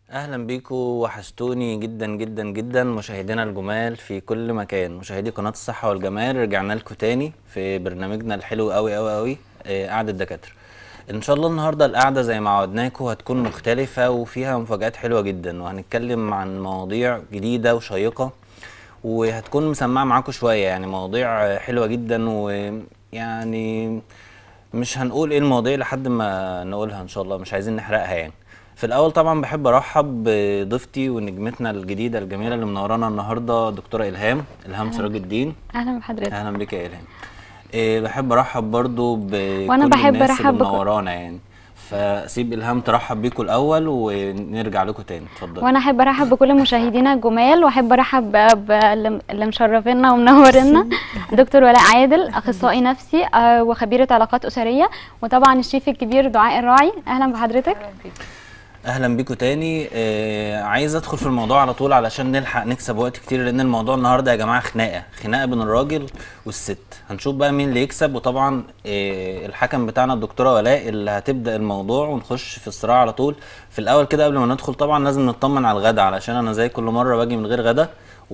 اهلا بيكم وحشتوني جدا جدا جدا مشاهدينا الجمال في كل مكان مشاهدي قناه الصحه والجمال رجعنا لكم تاني في برنامجنا الحلو قوي قوي قوي آه، قعده دكاتره ان شاء الله النهارده القعده زي ما عودناكم هتكون مختلفه وفيها مفاجات حلوه جدا وهنتكلم عن مواضيع جديده وشيقه وهتكون مسمعه معاكم شويه يعني مواضيع آه، حلوه جدا ويعني مش هنقول ايه المواضيع لحد ما نقولها ان شاء الله مش عايزين نحرقها يعني في الاول طبعا بحب ارحب بضيفتي ونجمتنا الجديده الجميله اللي منورانا النهارده دكتوره الهام الهام سراج الدين اهلا بحضرتك اهلا بك يا الهام إيه بحب ارحب برضو بكل وأنا بحب الناس أرحب اللي بكل- منورانا يعني فسيب الهام ترحب بيكم الاول ونرجع لكم تاني اتفضل وانا احب ارحب بكل مشاهدينا الجمال واحب ارحب ب- باللي اللي مشرفينا ومنورنا دكتور ولاء عادل اخصائي نفسي آه، وخبيره علاقات اسريه وطبعا الشيف الكبير دعاء الراعي اهلا بحضرتك اهلا بيكم تاني آه عايز ادخل في الموضوع على طول علشان نلحق نكسب وقت كتير لان الموضوع النهارده يا جماعه خناقه خناقه بين الراجل والست هنشوف بقى مين اللي يكسب وطبعا آه الحكم بتاعنا الدكتوره ولاء اللي هتبدا الموضوع ونخش في الصراع على طول في الاول كده قبل ما ندخل طبعا لازم نطمن على الغدا علشان انا زي كل مره باجي من غير غدا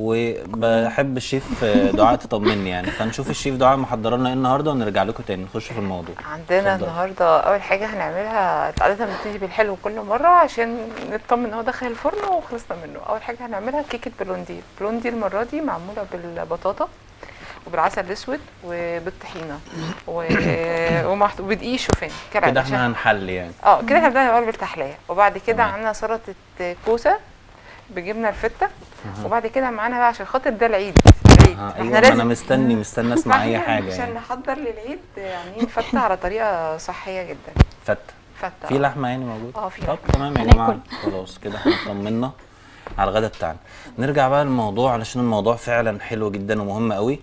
وبحب الشيف آه، دعاء تطمني يعني فنشوف الشيف دعاء محضر لنا ايه النهارده ونرجع لكم تاني نخش في الموضوع عندنا اتفضل. النهارده اول حاجه هنعملها عاده بنبتدي بالحلو كل مره عشان نطمن ان هو دخل الفرن وخلصنا منه اول حاجه هنعملها كيكه بلوندي بلوندي المره دي معموله بالبطاطا وبالعسل الاسود وبالطحينه و... ومحط... وبدقيق شوفان كالعادة كده عشان- احنا هنحل يعني اه كده احنا بدأنا الاول بالتحليه وبعد كده تمام. عندنا سلطه كوسه بجبنه الفته وبعد كده معانا بقى عشان خاطر ده العيد العيد آه احنا ايوه ما لازم انا مستني مستني اسمع اي فاحنا حاجه عشان يعني نحضر للعيد عاملين فته على طريقه صحيه جدا فتة فته في لحمه يعني موجود اه، في طب لحمة. تمام يا هناكل. جماعه خلاص كده احنا اطمنا على الغدا بتاعنا نرجع بقى للموضوع علشان الموضوع فعلا حلو جدا ومهم قوي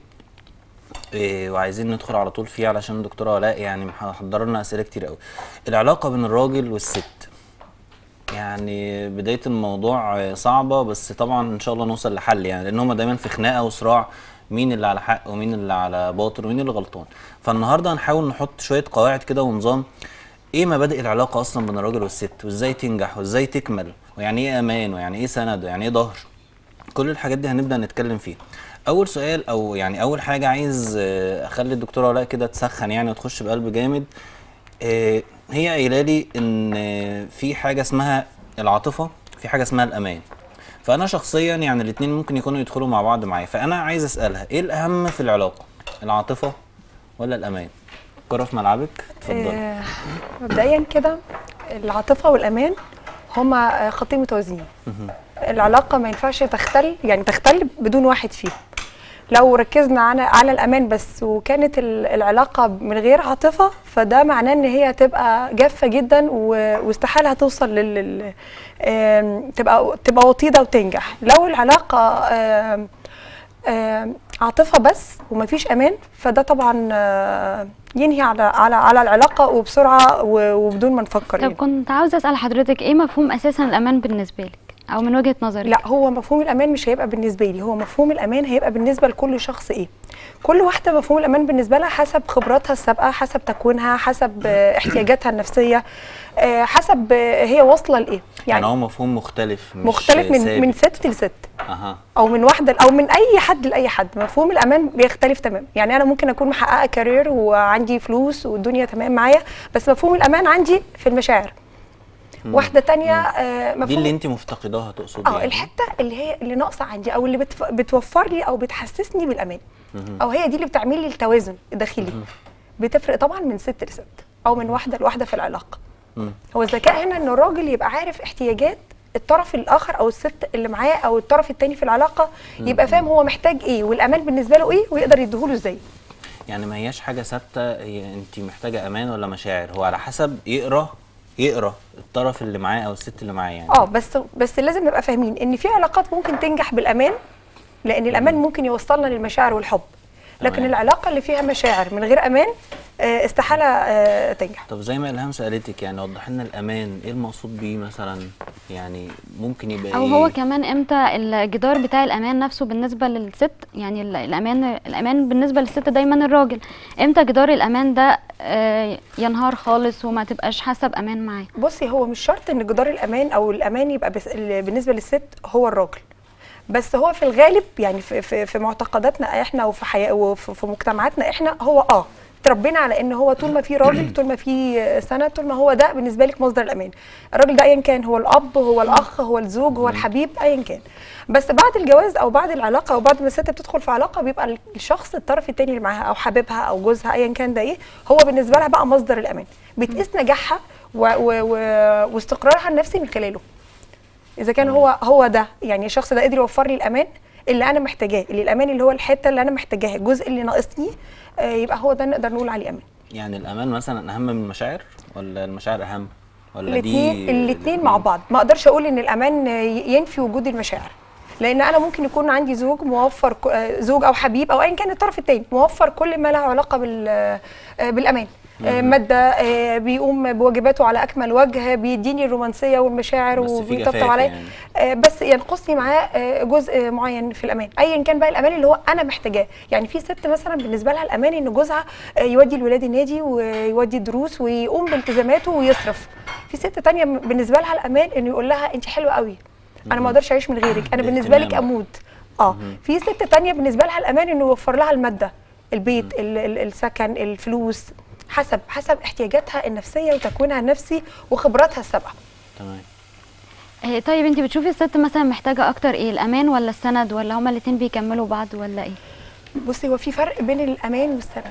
إيه وعايزين ندخل على طول فيه علشان الدكتوره ولاء يعني محضره لنا اسئله كتير قوي العلاقه بين الراجل والست يعني بدايه الموضوع آه، صعبه بس طبعا ان شاء الله نوصل لحل يعني لان هما دايما في خناقه وصراع مين اللي على حق ومين اللي على باطل ومين اللي غلطان فالنهارده هنحاول نحط شويه قواعد كده ونظام ايه مبادئ العلاقه اصلا بين الراجل والست وازاي تنجح وازاي تكمل ويعني ايه امان ويعني ايه سند ويعني ايه ظهر كل الحاجات دي هنبدا نتكلم فيها اول سؤال او يعني اول حاجه عايز آه، اخلي الدكتوره ولاء كده تسخن يعني وتخش بقلب جامد آه، هي قايله لي ان آه، في حاجه اسمها العاطفه في حاجه اسمها الامان فانا شخصيا يعني الاثنين ممكن يكونوا يدخلوا مع بعض معايا فانا عايز اسالها ايه الاهم في العلاقه العاطفه ولا الامان كره في ملعبك اتفضلي آه، مبدئيا كده العاطفه والامان هما آه، خطين متوازيين العلاقه ما ينفعش تختل يعني تختل بدون واحد فيهم لو ركزنا على على الامان بس وكانت ال- العلاقه من غير عاطفه فده معناه ان هي هتبقى جافه جدا و- واستحاله هتوصل لل لل- آم، تبقى تبقى وطيده وتنجح لو العلاقه آم، آم، عاطفه بس ومفيش امان فده طبعا آه، ينهي على على على العلاقه وبسرعه و- وبدون ما نفكر طب يعني. كنت عاوزه اسال حضرتك ايه مفهوم اساسا الامان بالنسبه لك او من وجهه نظرك لا هو مفهوم الامان مش هيبقى بالنسبه لي هو مفهوم الامان هيبقى بالنسبه لكل شخص ايه كل واحده مفهوم الامان بالنسبه لها حسب خبراتها السابقه حسب تكوينها حسب آه، احتياجاتها النفسيه آه، حسب آه، هي واصله لايه يعني, يعني هو مفهوم مختلف مش مختلف من ثابت. من ست لست اها او من واحده او من اي حد لاي حد مفهوم الامان بيختلف تمام يعني انا ممكن اكون محققه كارير وعندي فلوس والدنيا تمام معايا بس مفهوم الامان عندي في المشاعر واحده تانية آه، دي مفهوم اللي انت مفتقداها تقصدي اه يعني الحته اللي هي اللي ناقصه عندي او اللي بتف... بتوفر لي او بتحسسني بالامان او هي دي اللي بتعمل لي التوازن الداخلي بتفرق طبعا من ست لست او من واحده لواحده في العلاقه مم. هو الذكاء هنا ان الراجل يبقى عارف احتياجات الطرف الاخر او الست اللي معاه او الطرف التاني في العلاقه يبقى فاهم هو محتاج ايه والامان بالنسبه له ايه ويقدر يديهوله ازاي يعني ما هياش حاجه ثابته هي انت محتاجه امان ولا مشاعر هو على حسب يقرا يقرا الطرف اللي معاه او الست اللي معاه يعني اه بس بس لازم نبقى فاهمين ان في علاقات ممكن تنجح بالامان لان الامان ممكن يوصلنا للمشاعر والحب لكن تمام. العلاقه اللي فيها مشاعر من غير امان آه، استحاله آه، تنجح طب زي ما الهام سالتك يعني وضح لنا الامان ايه المقصود بيه مثلا يعني ممكن يبقى او ايه هو كمان امتى الجدار بتاع الامان نفسه بالنسبه للست يعني ال- الامان الامان بالنسبه للست دايما الراجل امتى جدار الامان ده آه، ينهار خالص وما تبقاش حاسه بامان معاه بصي هو مش شرط ان جدار الامان او الامان يبقى بس ال- بالنسبه للست هو الراجل بس هو في الغالب يعني في في, في معتقداتنا احنا وفي حياه وفي في مجتمعاتنا احنا هو اه تربينا على ان هو طول ما في راجل طول ما في سند طول ما هو ده بالنسبه لك مصدر الامان الراجل ده ايا كان هو الاب هو الاخ هو الزوج هو الحبيب ايا كان بس بعد الجواز او بعد العلاقه او بعد ما الست بتدخل في علاقه بيبقى الشخص الطرف الثاني اللي معاها او حبيبها او جوزها ايا كان ده ايه هو بالنسبه لها بقى مصدر الامان بتقيس نجاحها و و و واستقرارها النفسي من خلاله اذا كان هو هو ده يعني الشخص ده قدر يوفر لي الامان اللي انا محتاجاه اللي الامان اللي هو الحته اللي انا محتاجاها الجزء اللي ناقصني آه، يبقى هو ده نقدر نقول عليه امان يعني الامان مثلا اهم من المشاعر ولا المشاعر اهم ولا الاثنين دي الاثنين مع بعض ما اقدرش اقول ان الامان ي- ينفي وجود المشاعر لان انا ممكن يكون عندي زوج موفر ك- آه، زوج او حبيب او ايا كان الطرف الثاني موفر كل ما له علاقه بال آه، بالامان آه، ماده آه، بيقوم بواجباته على اكمل وجه بيديني الرومانسيه والمشاعر بس في وبيطبطب جفاف عليا يعني. آه، بس ينقصني معاه آه، جزء معين في الامان ايا كان بقى الامان اللي هو انا محتاجاه يعني في ست مثلا بالنسبه لها الامان ان جوزها آه، يودي الولاد النادي ويودي الدروس ويقوم بالتزاماته ويصرف في ست تانية م- بالنسبه لها الامان انه يقول لها انت حلوه قوي انا ما اقدرش اعيش من غيرك انا بالنسبه لك الاهتمام. اموت اه في ست تانية بالنسبه لها الامان انه يوفر لها الماده البيت ال- ال- السكن الفلوس حسب حسب احتياجاتها النفسيه وتكوينها النفسي وخبراتها السابقه تمام آه، طيب انت بتشوفي الست مثلا محتاجه اكتر ايه الامان ولا السند ولا هما الاتنين بيكملوا بعض ولا ايه بصي هو في فرق بين الامان والسند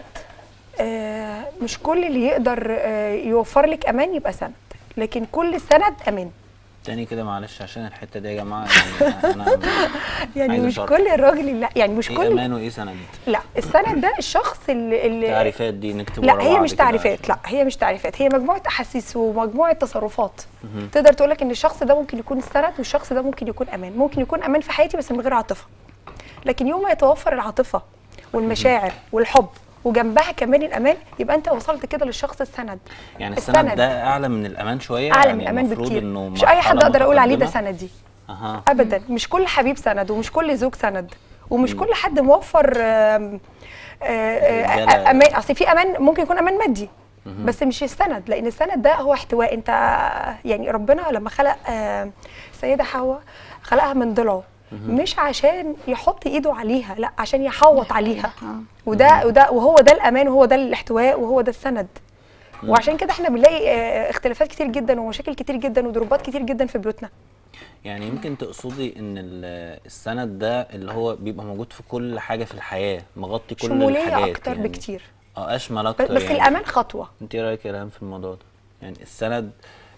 آه مش كل اللي يقدر آه يوفر لك امان يبقى سند لكن كل سند امان تاني كده معلش عشان الحته دي يا جماعه يعني انا يعني عايز مش أشرح. كل الراجل لا يعني مش ايه كل امان وايه سند لا السند ده الشخص اللي, اللي تعريفات دي نكتب لا ورا هي بعض مش كده تعريفات عشان- لا هي مش تعريفات هي مجموعه احاسيس ومجموعه تصرفات تقدر تقول لك ان الشخص ده ممكن يكون السند والشخص ده ممكن يكون امان ممكن يكون امان في حياتي بس من غير عاطفه لكن يوم ما يتوفر العاطفه والمشاعر والحب وجنبها كمان الامان يبقى انت وصلت كده للشخص السند يعني السند ده اعلى من الامان شويه اعلى يعني من الامان المفروض بكتير انه مش اي حد مرحلة اقدر اقول عليه ده متقدمة. سندي اها ابدا مش كل حبيب سند ومش كل زوج سند ومش كل حد موفر آم، آه، آه، الرجالة- امان اصل في امان ممكن يكون امان مادي بس مش السند لان السند ده هو احتواء انت يعني ربنا لما خلق آه، السيده حواء خلقها من ضلعه مش عشان يحط ايده عليها لا عشان يحوط عليها وده وده وهو ده الامان وهو ده الاحتواء وهو ده السند وعشان كده احنا بنلاقي آه، اختلافات كتير جدا ومشاكل كتير جدا وضربات كتير جدا في بيوتنا يعني يمكن تقصدي ان ال- السند ده اللي هو بيبقى موجود في كل حاجه في الحياه مغطي كل شموليه الحاجات اكتر يعني بكتير اه اشمل بس, اكتر بس يعني. الامان خطوه انت ايه رايك يا الهام في الموضوع ده يعني السند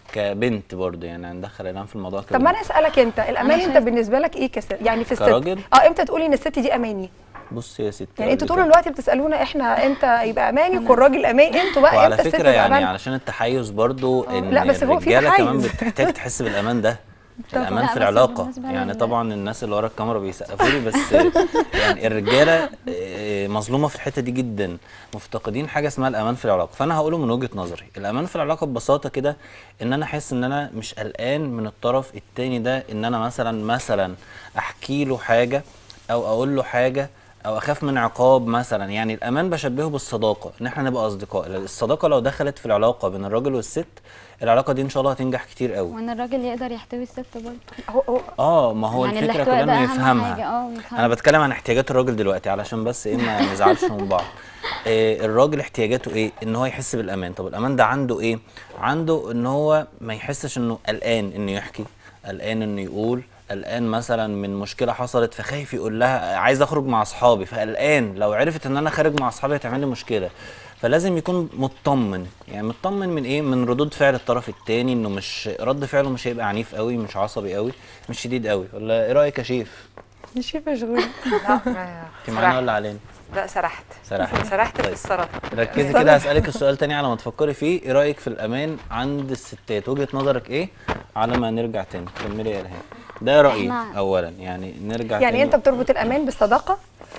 كبنت برضه يعني هندخل الهام في الموضوع طب ما انا اسالك انت الامان أنا انت شايف- بالنسبه لك ايه كست يعني في الست كراجل؟ اه امتى تقولي ان الست دي اماني بص يا ستي يعني انتوا قبل طول كده. الوقت بتسالونا احنا امتى يبقى اماني والراجل اماني انتوا بقى وعلى امتى الست فكره تبقى يعني أمان؟ علشان التحيز برضو ان لا، بس هو في الرجاله كمان تحيز. بتحتاج تحس بالامان ده طبعاً. الامان لا، في بس العلاقه بالنسبة يعني لل- طبعا الناس اللي ورا الكاميرا بيسقفوا لي بس يعني الرجاله آه، مظلومه في الحته دي جدا مفتقدين حاجه اسمها الامان في العلاقه فانا هقوله من وجهه نظري الامان في العلاقه ببساطه كده ان انا احس ان انا مش قلقان من الطرف التاني ده ان انا مثلا مثلا احكي له حاجه او اقول له حاجه او اخاف من عقاب مثلا يعني الامان بشبهه بالصداقه ان احنا نبقى اصدقاء الصداقه لو دخلت في العلاقه بين الراجل والست العلاقه دي ان شاء الله هتنجح كتير قوي وان الراجل يقدر يحتوي الست برضه هو هو اه ما هو يعني الفكره الاحتواء كلها ده انه أهم يفهمها حاجة، اه، يفهمها. انا بتكلم عن احتياجات الراجل دلوقتي علشان بس ايه ما نزعلش من بعض إيه الراجل احتياجاته ايه ان هو يحس بالامان طب الامان ده عنده ايه عنده ان هو ما يحسش انه قلقان انه يحكي قلقان انه يقول قلقان مثلا من مشكله حصلت فخايف يقول لها عايز اخرج مع اصحابي فقلقان لو عرفت ان انا خارج مع اصحابي هتعمل لي مشكله فلازم يكون مطمن يعني مطمن من ايه من ردود فعل الطرف التاني انه مش رد فعله مش هيبقى عنيف قوي مش عصبي قوي مش شديد قوي ولا ايه رايك يا شيف مش مشغول لا ما- انت معانا ولا علينا لا سرحت سرحت. سرحت في طيب. السلطه ركزي كده هسألك السؤال تاني على ما تفكري فيه ايه رأيك في الأمان عند الستات وجهة نظرك ايه على ما نرجع تاني كملي يا إلهام ده رأيي إحنا- أولا يعني نرجع يعني تاني انت بتربط الامان بالصداقه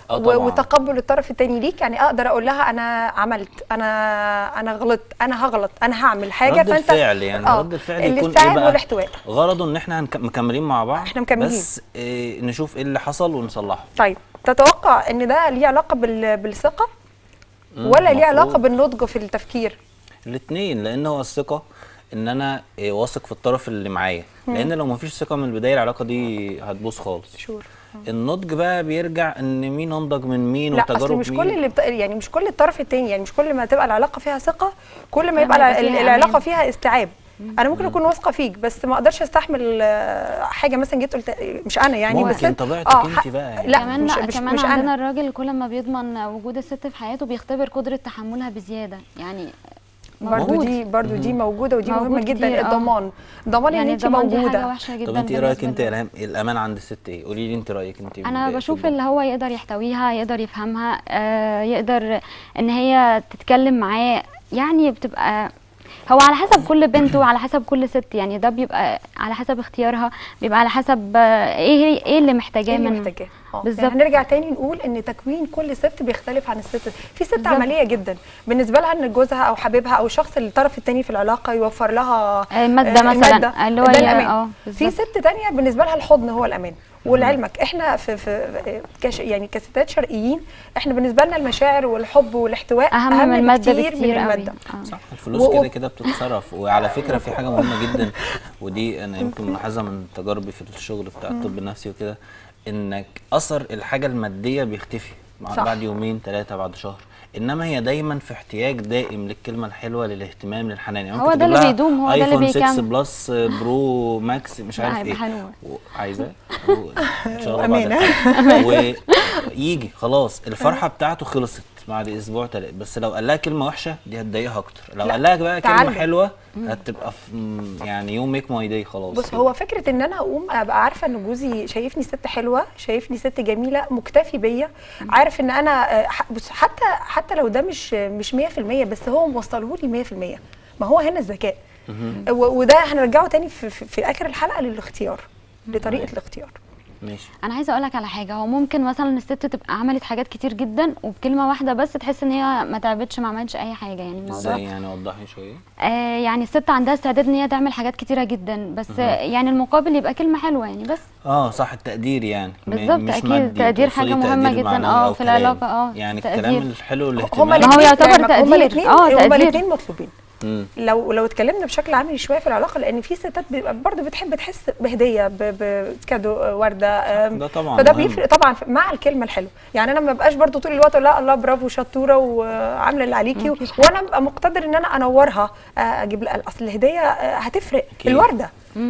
آه و- طبعاً. وتقبل الطرف التاني ليك يعني اقدر اقول لها انا عملت انا انا غلطت انا هغلط انا هعمل حاجه رد الفعل يعني آه، رد الفعل يكون ايه الاستيعاب بقى والاحتواء غرضه ان احنا هنك- مكملين مع بعض إحنا مكملين. بس إيه نشوف ايه اللي حصل ونصلحه طيب تتوقع ان ده ليه علاقه بال- بالثقه مم، ولا ليه علاقه مفروض. بالنضج في التفكير الاثنين لان هو الثقه ان انا إيه واثق في الطرف اللي معايا لان لو مفيش ثقه من البدايه العلاقه دي هتبوظ خالص شور النضج بقى بيرجع ان مين انضج من مين لا اصل وتجارب مش مين كل اللي بت... يعني مش كل الطرف التاني يعني مش كل ما تبقى العلاقه فيها ثقه كل ما كل يبقى ما الع- يبقى فيها العلاقه أمان. فيها استيعاب انا ممكن اكون واثقه فيك بس ما اقدرش استحمل آه، حاجه مثلا جيت قلت مش انا يعني بس ممكن طبيعتك آه، انت ح- بقى يعني. لا كمان مش لا مش, كمان مش عندنا انا الراجل كل ما بيضمن وجود الست في حياته بيختبر قدرة تحملها بزيادة يعني برضو موجود. دي برضو دي موجوده ودي موجود مهمه جدا كتير، آه. الضمان الضمان ان يعني انت الضمان دي حاجة موجوده وحشة جدا طب انت ايه رايك بالنسبة انت يا لنا. الهام الامان عند الست ايه قولي لي انت رايك انت انا في بشوف الموضوع. اللي هو يقدر يحتويها يقدر يفهمها آه يقدر ان هي تتكلم معاه يعني بتبقى هو على حسب كل بنت وعلى حسب كل ست يعني ده بيبقى على حسب اختيارها بيبقى على حسب آه، ايه ايه اللي محتاجاه ايه اللي منه محتاجاه آه. بالظبط. يعني هنرجع تاني نقول ان تكوين كل ست بيختلف عن الست في ست بالظبط. عمليه جدا بالنسبه لها ان جوزها او حبيبها او الشخص الطرف التاني في العلاقه يوفر لها آه، المادة آه، مثلاً، المادة. اللي هو ده ي- الأمان. آه، في بالظبط. ست تانية بالنسبه لها الحضن هو الامان ولعلمك احنا في في كش يعني كستات شرقيين احنا بالنسبه لنا المشاعر والحب والاحتواء اهم من المادة بكتير بكتير من قوي الماده آه. صح الفلوس و- كده كده بتتصرف وعلى فكره في حاجه مهمه جدا ودي انا يمكن ملاحظها من تجاربي في الشغل بتاع الطب النفسي وكده انك اثر الحاجه الماديه بيختفي مع صح. بعد يومين ثلاثه بعد شهر انما هي دايما في احتياج دائم للكلمه الحلوه للاهتمام للحنان يعني هو ممكن ده تجيب اللي لها بيدوم، هو ده اللي ايفون 6 بيكمل. بلس برو ماكس مش لا، عارف هيبقى ايه حلوة. و- عايزاه و- ان شاء الله بعد أمانة. الحلقة. ويجي خلاص الفرحه بتاعته خلصت بعد اسبوع تلاته بس لو قال لها كلمه وحشه دي هتضايقها اكتر لو لا، قال لها بقى كلمه تعلم. حلوه هتبقى في م- يعني يوم ميك ماي داي خلاص بص كده. هو فكره ان انا اقوم ابقى عارفه ان جوزي شايفني ست حلوه شايفني ست جميله مكتفي بيا عارف ان انا آه، ح- بص حتى حتى لو ده مش مش 100% بس هو موصله لي 100% ما هو هنا الذكاء و- وده هنرجعه تاني في, في, في اخر الحلقه للاختيار لطريقه الاختيار ماشي انا عايزه اقول لك على حاجه هو ممكن مثلا الست تبقى عملت حاجات كتير جدا وبكلمه واحده بس تحس ان هي ما تعبتش ما عملتش اي حاجه يعني الموضوع ازاي يعني وضحي شويه آه يعني الست عندها استعداد ان هي تعمل حاجات كتيره جدا بس آه يعني المقابل يبقى كلمه حلوه يعني بس اه صح التقدير يعني م- بالظبط، مش أكيد. مادي، تقدير تقصدي حاجة مهمة تقدير جداً، معنوي آه، أو في كلام. العلاقة، آه، يعني تقدير. الكلام الحلو هما والاهتمام ما هو يعتبر هما تقدير. الاثنين آه، هما تقدير. الاثنين مطلوبين مم. لو لو اتكلمنا بشكل عملي شويه في العلاقه لان في ستات بيبقى برضه بتحب تحس بهديه ب- بكادو ورده أم، ده طبعاً فده مهم. بيفرق طبعا في- مع الكلمه الحلوه يعني انا ما بقاش برضه طول الوقت أقول لا الله برافو شطوره وعامله اللي عليكي و- وانا ببقى مقتدر ان انا انورها آه، اجيب لها اصل الهديه آه، هتفرق أكيد. الورده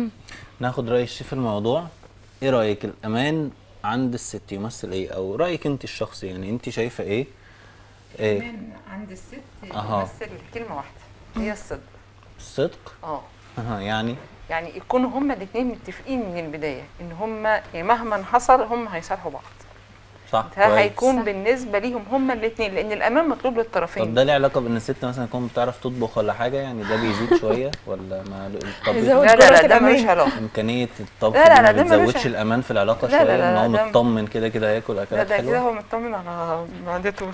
ناخد راي الشيف في الموضوع ايه رايك الامان عند الست يمثل ايه او رايك انت الشخصي يعني انت شايفه ايه ايه كمان عند الست أها. يمثل كلمه واحده هي الصدق الصدق اه اها يعني يعني يكونوا هما الاثنين متفقين من البدايه ان هما يعني مهما حصل هما هيصالحوا بعض صح ده كويس. هيكون صح. بالنسبه ليهم هما الاثنين لان الامان مطلوب طب للطرفين ده ليه علاقه بان الست مثلا تكون بتعرف تطبخ ولا حاجه يعني ده بيزيد شويه ولا ما الطبخ يزود لا لا لا جرعة ده الأمان. ملوش علاقه امكانيه الطبخ لا لا دي لا، ما ده ملوش بتزودش ع- الامان في العلاقه لا شويه لا لا ان هو لا، ده- مطمن كده كده هياكل لا اكلات ده كده حلوه هو مطمن على معدته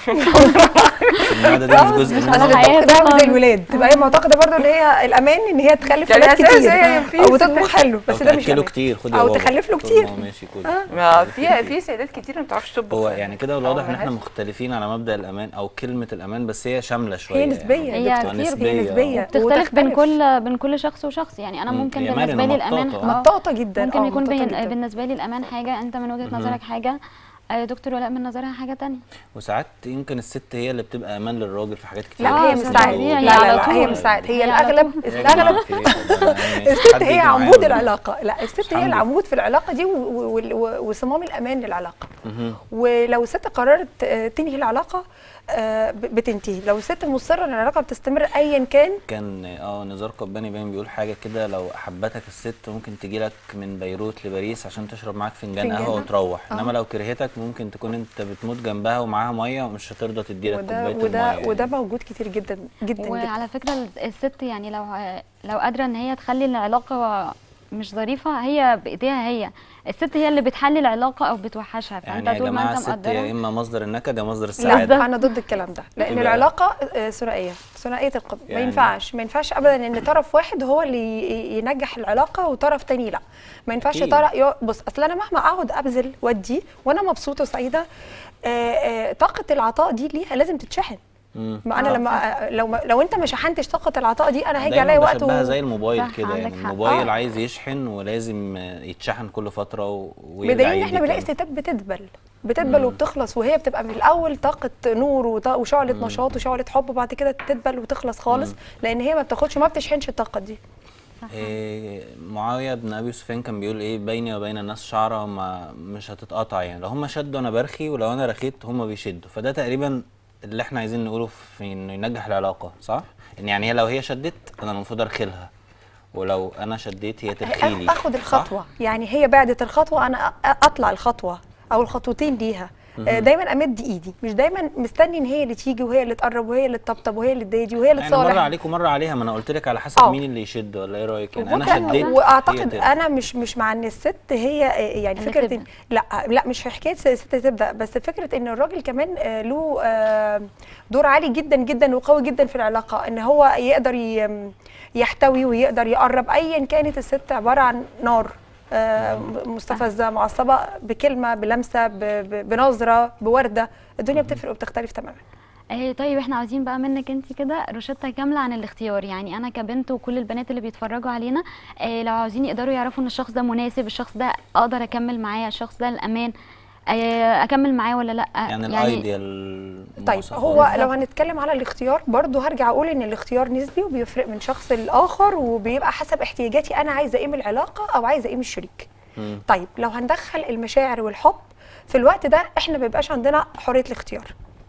المعده دي مش جزء على منها حياة ده طبعاً. زي الولاد تبقى هي معتقده برضه ان هي الامان ان هي تخلف يعني ولاد أساس كتير هي في او تطبخ حلو او بس ده مش تاكله أمان. كتير خد يا او بابا. تخلف له طول كتير ما هو ماشي كل ما في في سيدات كتير ما بتعرفش تطبخ هو يعني كده الواضح ان احنا أو مختلفين على مبدا الامان او كلمه الامان بس هي شامله شويه هي نسبيه يعني. هي دكتور. كتير، هي نسبية. نسبيه بتختلف بين وتختلف. كل بين كل شخص وشخص يعني انا مم. ممكن هي بالنسبه مرنة، لي الامان مطاطة. آه، مطاطه جدا ممكن آه، يكون مطاطة بين جداً. بالنسبه لي الامان حاجه انت من وجهه نظرك حاجه آه، دكتور ولاء من نظرها حاجه تانية وساعات يمكن الست هي اللي بتبقى امان للراجل في حاجات كتير لا آه، هي بس مش ساعد طبيعي لا على لا لا هي طول. مش ساعد هي هي على الاغلب طول. الاغلب الست حد يجي هي معايا عمود ولا- العلاقه لا الست هي حمدي. العمود في العلاقه دي و- و- و- وصمام الامان للعلاقه مهم. ولو الست قررت آه، تنهي العلاقه آه، ب- بتنتهي لو الست مصره ان العلاقه بتستمر ايا كان كان اه نزار قباني باين بيقول حاجه كده لو احبتك الست ممكن تجي لك من بيروت لباريس عشان تشرب معاك فنجان فنجان. قهوه وتروح آه. انما لو كرهتك ممكن تكون انت بتموت جنبها ومعاها ميه ومش هترضى تدي لك وده كوبايه الميه وده يعني. وده موجود كتير جدا جدا جدا وعلى فكره الس- الست يعني لو لو قادره ان هي تخلي العلاقه مش ظريفه هي بايديها هي الست هي اللي بتحلي العلاقه او بتوحشها فانت يعني يا طول ما جماعه انت الست يا مقدرها اما مصدر النكد يا مصدر السعاده لا انا ضد الكلام ده لان يبقى- العلاقه آه، ثنائيه ثنائيه القطب ما يعني- ينفعش ما ينفعش ابدا ان طرف واحد هو اللي ي- ينجح العلاقه وطرف تاني لا ما ينفعش أكيد. طرف يو- بص اصل انا مهما اقعد ابذل وادي وانا مبسوطه وسعيده آه، آه، طاقه العطاء دي ليها لازم تتشحن مم. ما انا آه، لما آه، لو ما لو انت ما شحنتش طاقه العطاء دي انا هيجي دايما عليا وقت بشبهها و... زي الموبايل صح، كده عندك يعني حق. الموبايل آه. عايز يشحن ولازم آه، يتشحن كل فتره و- ويرجع بدليل ان يدي احنا بنلاقي تاني. ستات بتدبل بتدبل وبتخلص وهي بتبقى من الاول طاقه نور وط- وشعله نشاط وشعله حب وبعد كده تدبل وتخلص خالص لان هي ما بتاخدش ما بتشحنش الطاقه دي إيه معاويه بن ابي سفيان كان بيقول ايه بيني وبين الناس شعره ما مش هتتقطع يعني لو هم شدوا انا برخي ولو انا رخيت هم بيشدوا فده تقريبا اللي احنا عايزين نقوله في انه ينجح العلاقه صح؟ ان يعني هي لو هي شدت انا المفروض ارخيلها ولو انا شديت هي ترخيلي اخد الخطوه يعني هي بعدت الخطوه انا أ- اطلع الخطوه او الخطوتين ليها آه، دايما امد ايدي مش دايما مستني ان هي اللي تيجي وهي اللي تقرب وهي اللي تطبطب وهي اللي تدادي وهي اللي يعني مره تصالح عليك ومره عليها ما انا قلت لك على حسب آه. مين اللي يشد ولا ايه رايك يعني انا وكان- شديت هي واعتقد ترخي. انا مش مش مع ان الست هي آه، يعني اللي فكره تبدأ. إن لا لا مش في حكايه الست تبدا بس فكره ان الراجل كمان آه، له آه، دور عالي جدا جدا وقوي جدا في العلاقه ان هو يقدر ي- يحتوي ويقدر يقرب ايا كانت الست عباره عن نار آه، مستفزه معصبه بكلمه بلمسه ب- ب- بنظره بورده الدنيا بتفرق وبتختلف تماما ايه طيب احنا عاوزين بقى منك انت كده روشته كامله عن الاختيار يعني انا كبنت وكل البنات اللي بيتفرجوا علينا إيه لو عاوزين يقدروا يعرفوا ان الشخص ده مناسب الشخص ده اقدر اكمل معاه الشخص ده الامان إيه اكمل معاه ولا لا يعني الايديال طيب هو لو هنتكلم على الاختيار برضو هرجع اقول ان الاختيار نسبي وبيفرق من شخص لاخر وبيبقى حسب احتياجاتي انا عايزه ايه من العلاقه او عايزه ايه من الشريك مم. طيب لو هندخل المشاعر والحب في الوقت ده احنا ما بيبقاش عندنا حريه الاختيار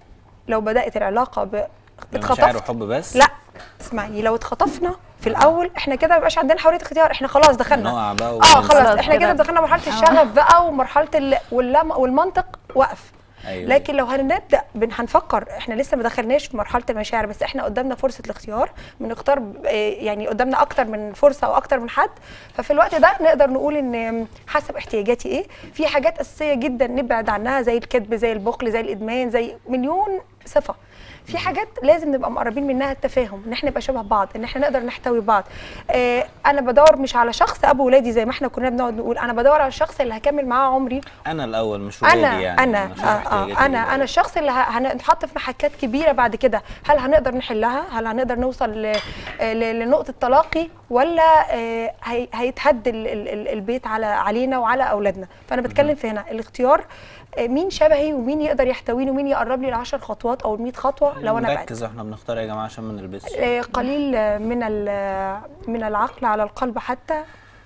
لو بدات العلاقه ب مشاعر اتخطفت وحب بس لا اسمعي لو اتخطفنا في الاول احنا كده ما بيبقاش عندنا حريه اختيار احنا خلاص دخلنا نقع بقى اه وننسى. خلاص خلاص احنا كده كده. دخلنا مرحله الشغف بقى ومرحله ال... واللم... والمنطق وقف أيوة. لكن لو هنبدا بن- هنفكر احنا لسه ما دخلناش في مرحله المشاعر بس احنا قدامنا فرصه الاختيار بنختار ب- آه، يعني قدامنا اكتر من فرصه او اكتر من حد ففي الوقت ده نقدر نقول ان حسب احتياجاتي ايه في حاجات اساسيه جدا نبعد عنها زي الكذب زي البخل زي الادمان زي مليون صفه في حاجات لازم نبقى مقربين منها التفاهم ان احنا نبقى شبه بعض ان احنا نقدر نحتوي بعض آه انا بدور مش على شخص ابو ولادي زي ما احنا كنا بنقعد نقول انا بدور على الشخص اللي هكمل معاه عمري انا الاول مش ولادي انا يعني انا أشوف آه احتياجاتي آه انا إيه. انا الشخص اللي ه- هنتحط في محكات كبيره بعد كده هل هنقدر نحلها هل هنقدر نوصل ل- ل- لنقطه تلاقي ولا آه، هي- هيتهد ال- ال- ال- البيت على علينا وعلى اولادنا فانا بتكلم في هنا الاختيار آه، مين شبهي ومين يقدر يحتويني ومين يقرب لي ل 10 خطوات او ال 100 خطوه لو انا بعد نركز احنا بنختار يا جماعه عشان ما نلبسش آه، قليل آه، من ال- من العقل على القلب حتى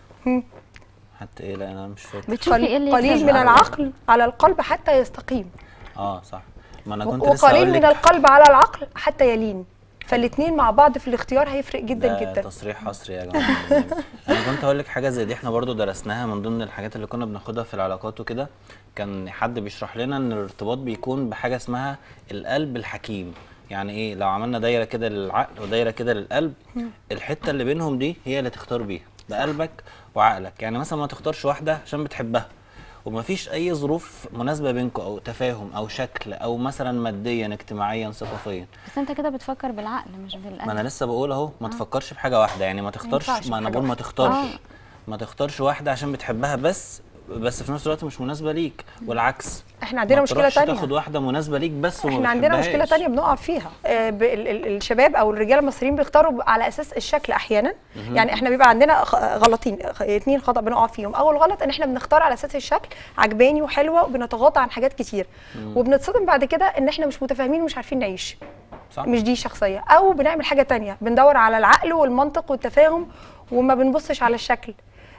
حتى ايه لا انا مش فاكر بتشوفي ايه اللي قليل يكسب؟ من العقل على القلب حتى يستقيم اه صح ما انا كنت لسه وقليل اقول من لك القلب على العقل حتى يلين فالاثنين مع بعض في الاختيار هيفرق جدا ده جدا تصريح حصري يا جماعه انا كنت هقول لك حاجه زي دي احنا برضو درسناها من ضمن الحاجات اللي كنا بناخدها في العلاقات وكده كان حد بيشرح لنا ان الارتباط بيكون بحاجه اسمها القلب الحكيم يعني ايه لو عملنا دايره كده للعقل ودايره كده للقلب الحته اللي بينهم دي هي اللي تختار بيها ده قلبك وعقلك يعني مثلا ما تختارش واحده عشان بتحبها ومفيش اي ظروف مناسبه بينكم او تفاهم او شكل او مثلا ماديا اجتماعيا ثقافيا بس انت كده بتفكر بالعقل مش بالقلب ما انا لسه بقول اهو ما تفكرش في حاجه واحده يعني ما تختارش ينفعش ما انا في بقول حاجة ما تختارش آه. ما تختارش واحده عشان بتحبها بس بس في نفس الوقت مش مناسبه ليك والعكس احنا عندنا ما مشكله تروحش تانية تاخد واحده مناسبه ليك بس وما احنا عندنا مشكله بتحبهاش. تانية بنقع فيها آه، ب- ال- ال- الشباب او الرجاله المصريين بيختاروا على اساس الشكل احيانا يعني احنا بيبقى عندنا خ- غلطين خ- اتنين خطا بنقع فيهم اول غلط ان احنا بنختار على اساس الشكل عجباني وحلوه وبنتغاضى عن حاجات كتير وبنتصدم بعد كده ان احنا مش متفاهمين ومش عارفين نعيش صح مش دي شخصيه او بنعمل حاجه تانية بندور على العقل والمنطق والتفاهم وما بنبصش على الشكل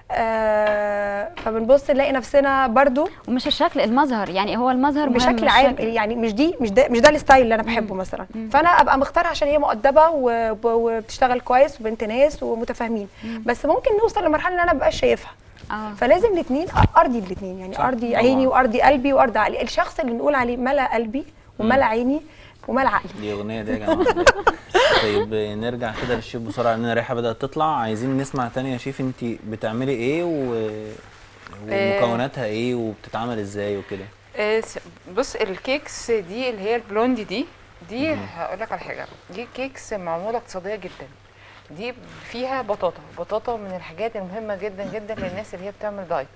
آه فبنبص نلاقي نفسنا برضو ومش الشكل المظهر يعني هو المظهر مهم بشكل مش عام الشكل. يعني مش دي مش ده مش ده الستايل اللي انا بحبه مثلا فانا ابقى مختارها عشان هي مؤدبه و- و- وبتشتغل كويس وبنت ناس ومتفاهمين بس ممكن نوصل لمرحله ان انا مبقاش شايفها اه فلازم الاثنين ارضي الاثنين يعني صح، ارضي طبعاً. عيني وارضي قلبي وارضي عقلي الشخص اللي نقول عليه ملا قلبي وملا عيني وملا عقلي دي اغنيه دي يا جماعه طيب نرجع كده للشيف بسرعه لان الريحه بدات تطلع عايزين نسمع تاني يا شيف انت بتعملي ايه و... ومكوناتها ايه وبتتعمل ازاي وكده آه، س- بص الكيكس دي اللي هي البلوندي دي دي هقول لك على حاجه دي كيكس معموله اقتصاديه جدا دي فيها بطاطا بطاطا من الحاجات المهمه جدا جدا للناس اللي هي بتعمل دايت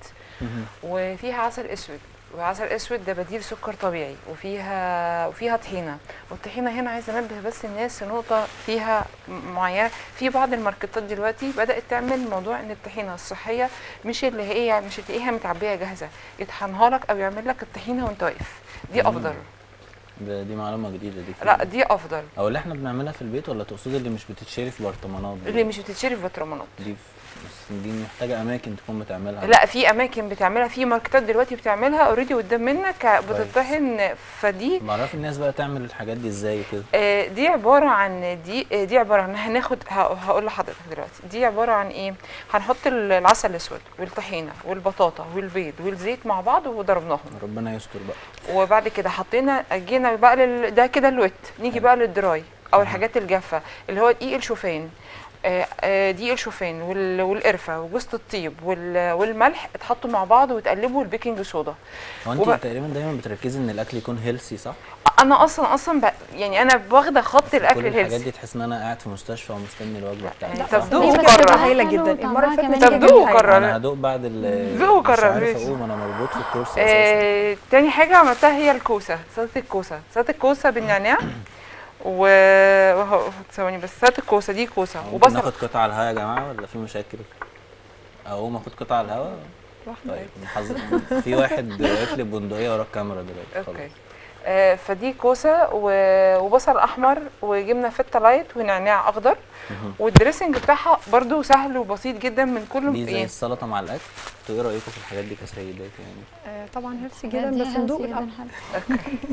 وفيها عسل اسود وعسل اسود ده بديل سكر طبيعي وفيها وفيها طحينه والطحينه هنا عايزه انبه بس الناس نقطه فيها م- معينه في بعض الماركتات دلوقتي بدات تعمل موضوع ان الطحينه الصحيه مش اللي هي مش تلاقيها متعبيه جاهزه يطحنها لك او يعمل لك الطحينه وانت واقف دي افضل ده دي معلومه جديده دي لا دي افضل او اللي احنا بنعملها في البيت ولا تقصدي اللي مش بتتشري في برطمانات دي؟ اللي مش بتتشري في برطمانات دي في- بس دي محتاجه اماكن تكون بتعملها لا في اماكن بتعملها في ماركتات دلوقتي بتعملها اوريدي قدام منك بتطحن فدي بعرف الناس بقى تعمل الحاجات دي ازاي كده آه، دي عباره عن دي آه، دي عباره عن هناخد ه- هقول لحضرتك دلوقتي دي عباره عن ايه هنحط ال- العسل الاسود والطحينه والبطاطا والبيض والزيت مع بعض وضربناهم ربنا يستر بقى وبعد كده حطينا جينا بقى لل... ده كده الويت نيجي بقى للدراي او الحاجات الجافه اللي هو دقيق الشوفان آه، آه، دقيق الشوفان وال- والقرفه وجوز الطيب وال- والملح اتحطوا مع بعض وتقلبوا البيكنج صودا هو انت وبقى- تقريبا دايما بتركزي ان الاكل يكون هيلسي صح؟ انا اصلا اصلا بق... يعني انا واخده خط الاكل كل الحاجات الهيلثي دي تحس ان انا قاعد في مستشفى ومستني الوجبه بتاعتي لا، صح؟ طب دوق دي وقرر. بتبقى هايله حلو جدا وطعمها المره اللي فاتت كمان نتيجة طب دوق هايلة. وقرر. انا هدوق بعد ال دوق مش وقرر، عارف ماشي. اقوم انا مربوط في الكورس اساسا آه، تاني حاجة عملتها هي الكوسة سلطة الكوسة سلطة الكوسة بالنعناع و وه- ثواني بس سلطة الكوسة دي كوسة ممكن وبصل ناخد قطعه على الهوا يا جماعه ولا في مشاكل؟ اقوم اخد قطعه على الهوا؟ طيب محظ في واحد واقف لي ببندقيه ورا الكاميرا دلوقتي اوكي خلاص آه، فدي كوسة و- وبصل احمر وجبنة فتا لايت ونعناع اخضر والدريسنج بتاعها برضو سهل وبسيط جدا من كل دي زي إيه. السلطه مع الاكل انتوا ايه رايكم في الحاجات دي كسيدات يعني؟ آه، طبعا هيلثي دي جدا بس healthy ندوق جداً الأول. حلو.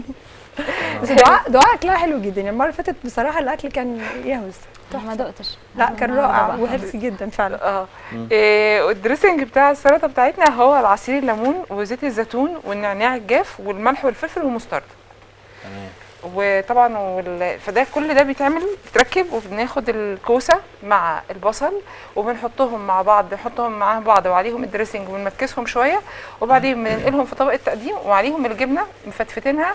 بس دعاء دعاء اكلها حلو جدا يعني المره اللي فاتت بصراحه الاكل كان يهوس ما دقتش لا كان النهاردة رائع بقى. وهيلثي جدا فعلا اه مم. إيه والدريسنج بتاع السلطه بتاعتنا هو العصير الليمون وزيت الزيتون والنعناع الجاف والملح والفلفل والمسترد تمام وطبعا وال... فده كل ده بيتعمل بيتركب وبناخد الكوسه مع البصل وبنحطهم مع بعض نحطهم مع بعض وعليهم الدريسنج ونمكسهم شويه وبعدين بننقلهم في طبق التقديم وعليهم الجبنه مفتفتينها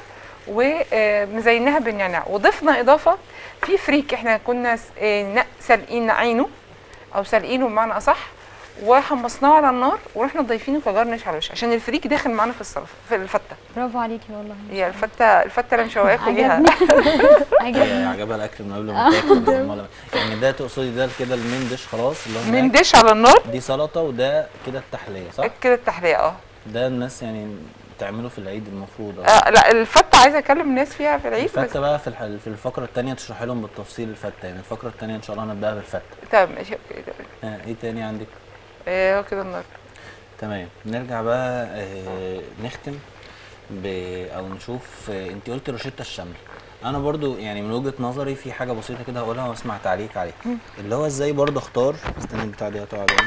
ومزيناها بالنعناع وضفنا اضافه في فريك احنا كنا س- آه، ن- سالقين نقعينه او سالقينه بمعنى اصح وحمصناه على النار ورحنا ضايفينه كجرنش على الوش عشان الفريك داخل معانا في السلطه في الفته برافو عليكي والله هي الفته الفته اللي مشوقاكوا بيها عجبني هي عجبني عجبها الاكل من قبل ما تاكل أمال- يعني ده تقصدي ده كده المين ديش خلاص اللي هو من هناك. ديش على النار دي سلطه وده كده التحليه صح؟ كده التحليه اه ده الناس يعني تعمله في العيد المفروض أه. آه، لا الفته عايزه اكلم الناس فيها في العيد بس الفته بقى في الح... في الفقره الثانيه تشرحي لهم بالتفصيل الفته يعني الفقره الثانيه ان شاء الله هنبداها بالفته طب ماشي اوكي آه ايه تاني عندك؟ آه، هو كده النار تمام نرجع بقى آه نختم ب... او نشوف آه انت قلت روشيتا الشمل انا برضو يعني من وجهه نظري في حاجه بسيطه كده هقولها واسمع تعليق عليها اللي هو ازاي برضو اختار استنى البتاع دي هتقع عليا.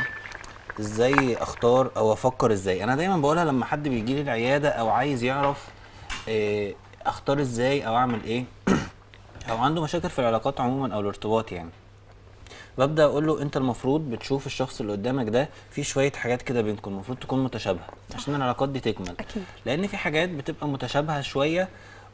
ازاي اختار او افكر ازاي انا دايما بقولها لما حد بيجي لي العياده او عايز يعرف آه اختار ازاي او اعمل ايه او عنده مشاكل في العلاقات عموما او الارتباط يعني ببدا اقول له انت المفروض بتشوف الشخص اللي قدامك ده في شويه حاجات كده بينكم المفروض تكون متشابهه عشان العلاقات دي تكمل أكيد. لان في حاجات بتبقى متشابهه شويه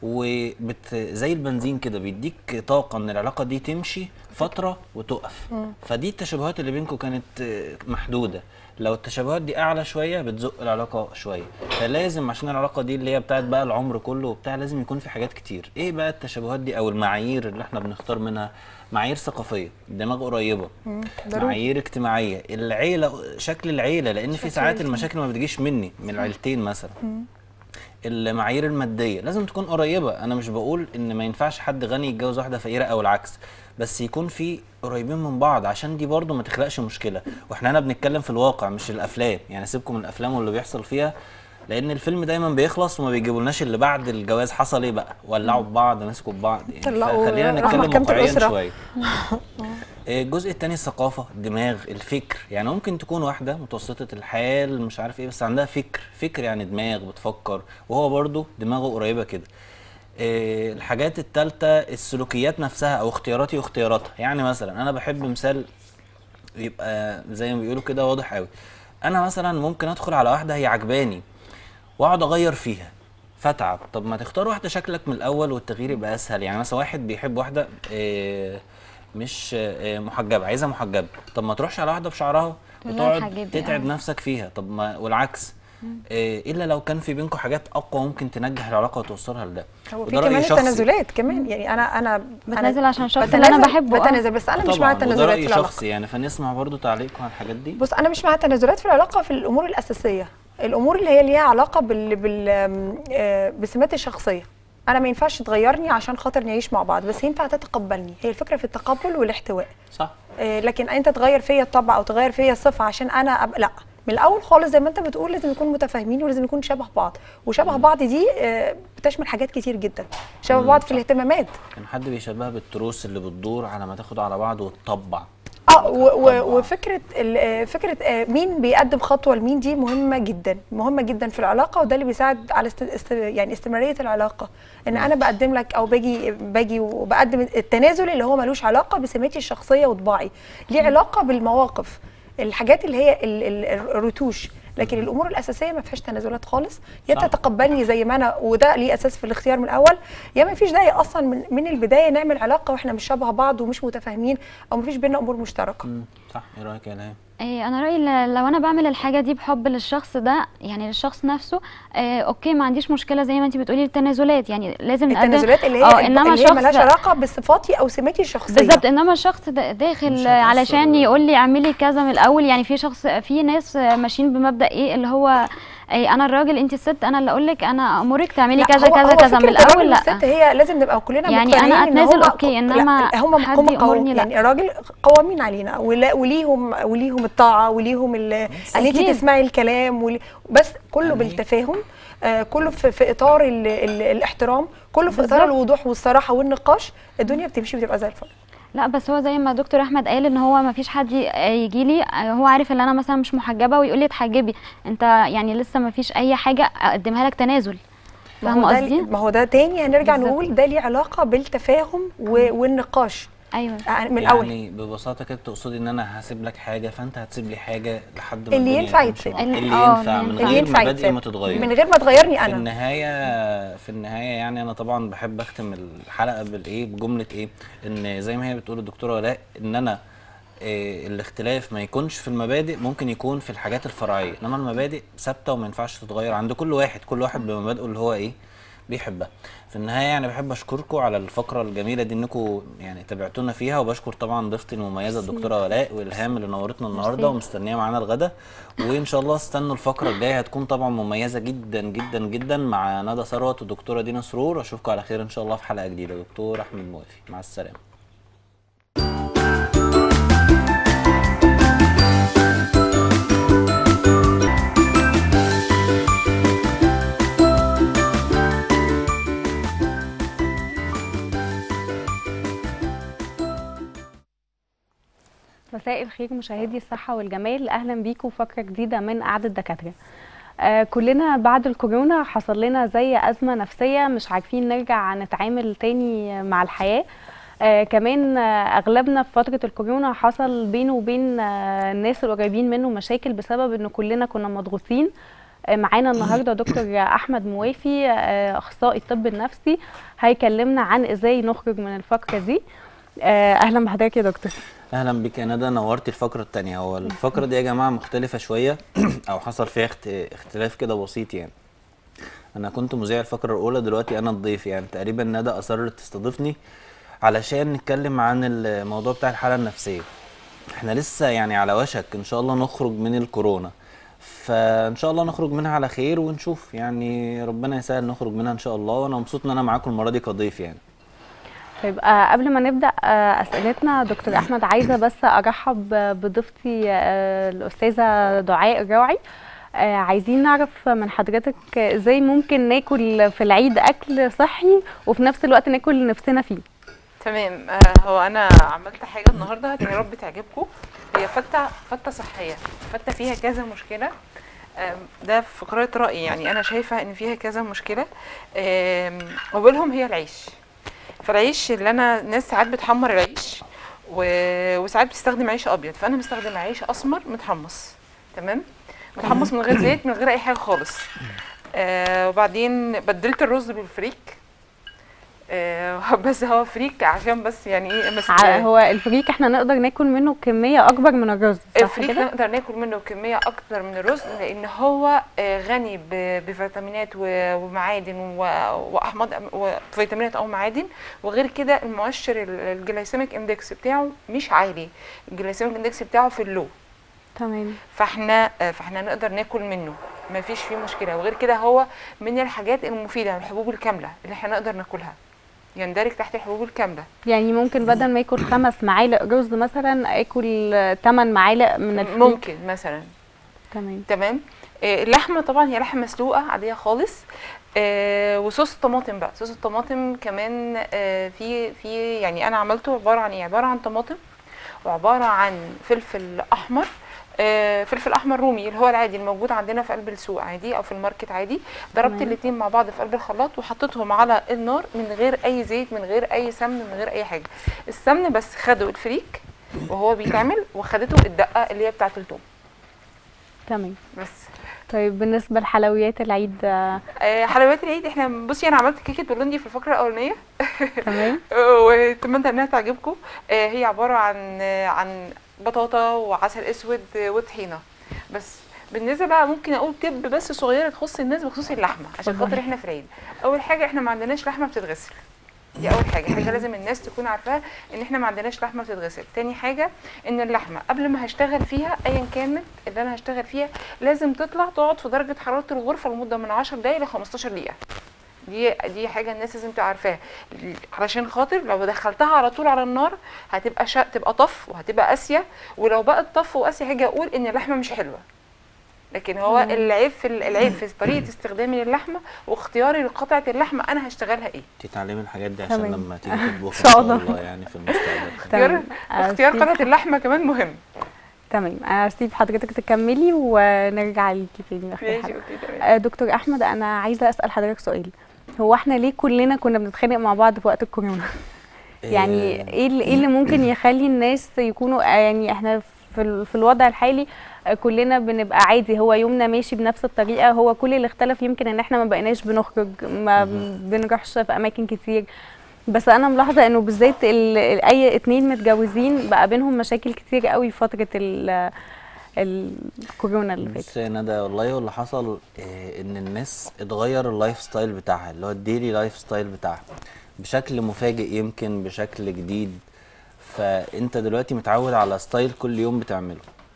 وبت زي البنزين كده بيديك طاقه ان العلاقه دي تمشي فتره وتقف فدي التشابهات اللي بينكم كانت آه، محدوده لو التشابهات دي اعلى شويه بتزق العلاقه شويه فلازم عشان العلاقه دي اللي هي بتاعت بقى العمر كله وبتاع لازم يكون في حاجات كتير ايه بقى التشابهات دي او المعايير اللي احنا بنختار منها معايير ثقافيه دماغ قريبه ضروري. معايير اجتماعيه العيله شكل العيله لان في ساعات المشاكل ما بتجيش مني من العيلتين مثلا المعايير الماديه لازم تكون قريبه انا مش بقول ان ما ينفعش حد غني يتجوز واحده فقيره او العكس بس يكون في قريبين من بعض عشان دي برضو ما تخلقش مشكله واحنا هنا بنتكلم في الواقع مش الافلام يعني سيبكم من الافلام واللي بيحصل فيها لان الفيلم دايما بيخلص وما بيجيبولناش اللي بعد الجواز حصل ايه بقى ولعوا ببعض مسكوا ببعض يعني طلعوا خلينا راحوا نتكلم محكمة واقعيا الأسرة. شويه آه، الجزء التاني الثقافة الدماغ الفكر يعني ممكن تكون واحدة متوسطة الحال مش عارف ايه بس عندها فكر فكر يعني دماغ بتفكر وهو برضو دماغه قريبة كده إيه الحاجات التالتة السلوكيات نفسها او اختياراتي واختياراتها يعني مثلا انا بحب مثال يبقى زي ما بيقولوا كده واضح قوي انا مثلا ممكن ادخل على واحده هي عجباني واقعد اغير فيها فتعب طب ما تختار واحده شكلك من الاول والتغيير يبقى اسهل يعني مثلا واحد بيحب واحده إيه مش إيه محجبه عايزها محجبه طب ما تروحش على واحده بشعرها تقول لها وتقعد اتحجبي، تتعب آه. نفسك فيها طب ما والعكس إيه الا لو كان في بينكم حاجات اقوى ممكن تنجح العلاقه وتوصلها لده هو في وده رأي كمان شخصي. التنازلات كمان يعني انا انا بتنازل أنا عشان الشخص اللي أنا بتنازل- بحبه، آه. بتنازل بس انا مش مع طبعا وده التنازلات رأي في العلاقه شخصي يعني فنسمع برضو تعليقكم على الحاجات دي بص انا مش مع التنازلات في العلاقه في الامور الاساسيه الامور اللي هي ليها علاقه بال, بال... آم، آه، بسمات الشخصيه انا ما ينفعش تغيرني عشان خاطر نعيش مع بعض بس ينفع تتقبلني هي الفكره في التقبل والاحتواء صح آه، لكن انت تغير فيا الطبع او تغير فيا الصفه عشان انا أب... لا من الاول خالص زي ما انت بتقول لازم نكون متفاهمين ولازم نكون شبه بعض وشبه بعض دي آه، بتشمل حاجات كتير جدا شبه مم، بعض في صح. الاهتمامات كان حد بيشبهها بالتروس اللي بتدور على ما تاخد على بعض وتطبع اه و- و- طبعاً. وفكره ال- آه، فكره آه، مين بيقدم خطوه لمين دي مهمه جدا مهمه جدا في العلاقه وده اللي بيساعد على است... است... يعني استمراريه العلاقه ان انا بقدم لك او باجي باجي وبقدم التنازل اللي هو ملوش علاقه بسماتي الشخصيه وطباعي ليه علاقه بالمواقف الحاجات اللي هي ال- ال- الرتوش لكن الامور الاساسيه ما فيهاش تنازلات خالص يا صح. تتقبلني زي ما انا وده ليه اساس في الاختيار من الاول يا ما فيش داعي اصلا من, من البدايه نعمل علاقه واحنا مش شبه بعض ومش متفاهمين او ما فيش بينا امور مشتركه مم، صح ايه رايك يا الهام إيه انا رايي ل- لو انا بعمل الحاجه دي بحب للشخص ده يعني للشخص نفسه إيه اوكي ما عنديش مشكله زي ما انت بتقولي التنازلات يعني لازم نقدم التنازلات اللي هي اه انما اللي هي ملهاش شخص علاقه بصفاتي او سماتي الشخصيه بالظبط انما الشخص ده مش داخل هتأثر. علشان يقول لي اعملي كذا من الاول يعني في شخص في ناس ماشيين بمبدا ايه اللي هو إيه انا الراجل انت الست انا اللي اقول لك انا امرك تعملي لا، كذا هو- كذا هو كذا من فكرة الاول الراجل لا والست هي لازم نبقى كلنا يعني مقتنعين أنا إن أتنازل هما أوكي، لا، إنما هم حد هم قو- يأمرني لا. يعني الراجل قوامين علينا ولا- وليهم وليهم الطاعه وليهم ال- ان انت أكيد. تسمعي الكلام ول- بس كله يعني- بالتفاهم آه، كله في, في اطار ال ال الاحترام كله في اطار بالظبط. الوضوح والصراحه والنقاش الدنيا بتمشي وتبقى زي الفل لا بس هو زي ما دكتور احمد قال ان هو ما فيش حد يجي لي هو عارف ان انا مثلا مش محجبه ويقول لي اتحجبي انت يعني لسه ما فيش اي حاجه اقدمها لك تنازل ما فاهمه هو ده قصدي ما هو ده تاني هنرجع بالظبط. نقول ده ليه علاقه بالتفاهم و- والنقاش ايوه يعني من الاول يعني ببساطه كده تقصدي ان انا هسيب لك حاجه فانت هتسيب لي حاجه لحد ما اللي الدنيا ينفع تمشي يتساب. معاك. اللي- اللي آه، ينفع اللي من ينفع. غير ينفع مبادئ يتساب. ما تتغير من غير ما تغيرني في انا النهايه في النهايه يعني انا طبعا بحب اختم الحلقه بالايه بجمله ايه ان زي ما هي بتقول الدكتوره ولاء ان انا إيه الاختلاف ما يكونش في المبادئ ممكن يكون في الحاجات الفرعيه انما المبادئ ثابته وما ينفعش تتغير عند كل واحد كل واحد بمبادئه اللي هو ايه بيحبها في النهايه يعني بحب اشكركم على الفقره الجميله دي انكم يعني تابعتونا فيها وبشكر طبعا ضيفتي المميزه الدكتوره ولاء والهام اللي نورتنا النهارده ميرسي. ومستنيه معانا الغدا وان شاء الله استنوا الفقره الجايه هتكون طبعا مميزه جدا جدا جدا مع ندى ثروت والدكتوره دينا سرور اشوفكم على خير ان شاء الله في حلقه جديده دكتور احمد موافي مع السلامه مساء الخير مشاهدي الصحة والجمال أهلا بيكم فقرة جديدة من قعدة دكاترة آه كلنا بعد الكورونا حصل لنا زي أزمة نفسية مش عارفين نرجع نتعامل تاني مع الحياة آه كمان آه أغلبنا في فترة الكورونا حصل بينه وبين آه الناس القريبين منه مشاكل بسبب إن كلنا كنا مضغوطين آه معانا النهارده دكتور احمد موافي آه اخصائي الطب النفسي هيكلمنا عن ازاي نخرج من الفقره دي آه اهلا بحضرتك يا دكتور اهلا بك يا ندى نورتي الفقره الثانيه هو الفقره دي يا جماعه مختلفه شويه او حصل فيها اخت... اختلاف كده بسيط يعني انا كنت مذيع الفقره الاولى دلوقتي انا الضيف يعني تقريبا ندى اصرت تستضيفني علشان نتكلم عن الموضوع بتاع الحاله النفسيه احنا لسه يعني على وشك ان شاء الله نخرج من الكورونا فان شاء الله نخرج منها على خير ونشوف يعني ربنا يسهل نخرج منها ان شاء الله وانا مبسوط ان انا معاكم المره دي كضيف يعني طيب آه قبل ما نبدا آه اسئلتنا دكتور احمد عايزه بس ارحب بضيفتي آه الاستاذه دعاء الراعي آه عايزين نعرف من حضرتك ازاي ممكن ناكل في العيد اكل صحي وفي نفس الوقت ناكل نفسنا فيه تمام آه هو انا عملت حاجه النهارده يا رب تعجبكم هي فته فته صحيه فته فيها كذا مشكله آم، ده في قراءة رأيي يعني أنا شايفة إن فيها كذا مشكلة آم، أولهم هي العيش فالعيش اللي أنا ناس ساعات بتحمر العيش و- وساعات بتستخدم عيش أبيض فأنا مستخدم عيش أسمر متحمص تمام متحمص من غير زيت من غير أي حاجة خالص آه وبعدين بدلت الرز بالفريك آه بس هو فريك عشان بس يعني ايه بس ع- هو الفريك احنا نقدر ناكل منه كميه اكبر من الرز صح الفريك كده نقدر ناكل منه كميه اكتر من الرز لان هو آه، غني ب- بفيتامينات و- ومعادن و- واحماض أم- وفيتامينات او معادن وغير كده المؤشر ال- الجلايسيميك اندكس بتاعه مش عالي الجلايسيميك اندكس بتاعه في اللو تمام فاحنا آه، فاحنا نقدر ناكل منه ما فيش فيه مشكله وغير كده هو من الحاجات المفيده الحبوب الكامله اللي احنا نقدر ناكلها يندرج تحت الحبوب الكامله يعني ممكن بدل ما اكل خمس معالق رز مثلا اكل 8 معالق من الفريك ممكن مثلا تمام تمام آه، اللحمه طبعا هي لحمه مسلوقه عاديه خالص آه وصوص الطماطم بقى صوص الطماطم كمان آه في في يعني انا عملته عباره عن ايه عباره عن طماطم وعباره عن فلفل احمر آه فلفل احمر رومي اللي هو العادي الموجود عندنا في قلب السوق عادي او في الماركت عادي ضربت تمام. الاتنين مع بعض في قلب الخلاط وحطيتهم على النار من غير اي زيت من غير اي سمن من غير اي حاجه السمن بس خدوا الفريك وهو بيتعمل وخدته الدقه اللي هي بتاعه التوم تمام بس طيب بالنسبه لحلويات العيد آه، آه، حلويات العيد احنا بصي انا عملت كيكه بولندي في الفقره الاولانيه تمام واتمنى انها تعجبكم آه، هي عباره عن آه، عن بطاطا وعسل اسود آه، وطحينه بس بالنسبه بقى ممكن اقول تب بس صغيره تخص الناس بخصوص اللحمه عشان اتفضلي. خاطر احنا في العيد اول حاجه احنا ما عندناش لحمه بتتغسل دي اول حاجه حاجه لازم الناس تكون عارفاها ان احنا ما عندناش لحمه بتتغسل تاني حاجه ان اللحمه قبل ما هشتغل فيها ايا كانت اللي انا هشتغل فيها لازم تطلع تقعد في درجه حراره الغرفه لمده من 10 دقائق ل 15 دقيقه دي دي حاجه الناس لازم تبقى عارفاها علشان خاطر لو دخلتها على طول على النار هتبقى شا... تبقى طف وهتبقى قاسيه ولو بقت طف وقاسيه هاجي اقول ان اللحمه مش حلوه لكن هو مم. العيب في ال- العيب في طريقه استخدامي للحمه واختياري لقطعه اللحمه انا هشتغلها ايه تتعلمي الحاجات دي عشان تمام. لما تيجي تطبخي إن شاء الله. يعني في المستقبل اختيار تمام. آه، اختيار سيب- قطعه اللحمه كمان مهم تمام اسيب حضرتك تكملي ونرجع ليكي تاني اخر ماشي حاجه اوكي تمام آه، دكتور احمد انا عايزه اسال حضرتك سؤال هو احنا ليه كلنا كنا بنتخانق مع بعض في وقت الكورونا يعني ايه اللي, إيه اللي ممكن يخلي الناس يكونوا آه، يعني احنا في ال- في الوضع الحالي آه، كلنا بنبقى عادي هو يومنا ماشي بنفس الطريقه هو كل اللي اختلف يمكن ان احنا ما بقيناش بنخرج ما بنروحش في اماكن كتير بس انا ملاحظه انه بالذات ال- ال- اي اتنين متجوزين بقى بينهم مشاكل كتير قوي في فتره ال- الكورونا اللي فاتت بص يا ندى والله اللي حصل آه، ان الناس اتغير اللايف ستايل بتاعها اللي هو الديلي لايف ستايل بتاعها بشكل مفاجئ يمكن بشكل جديد فانت دلوقتي متعود على ستايل كل يوم بتعمله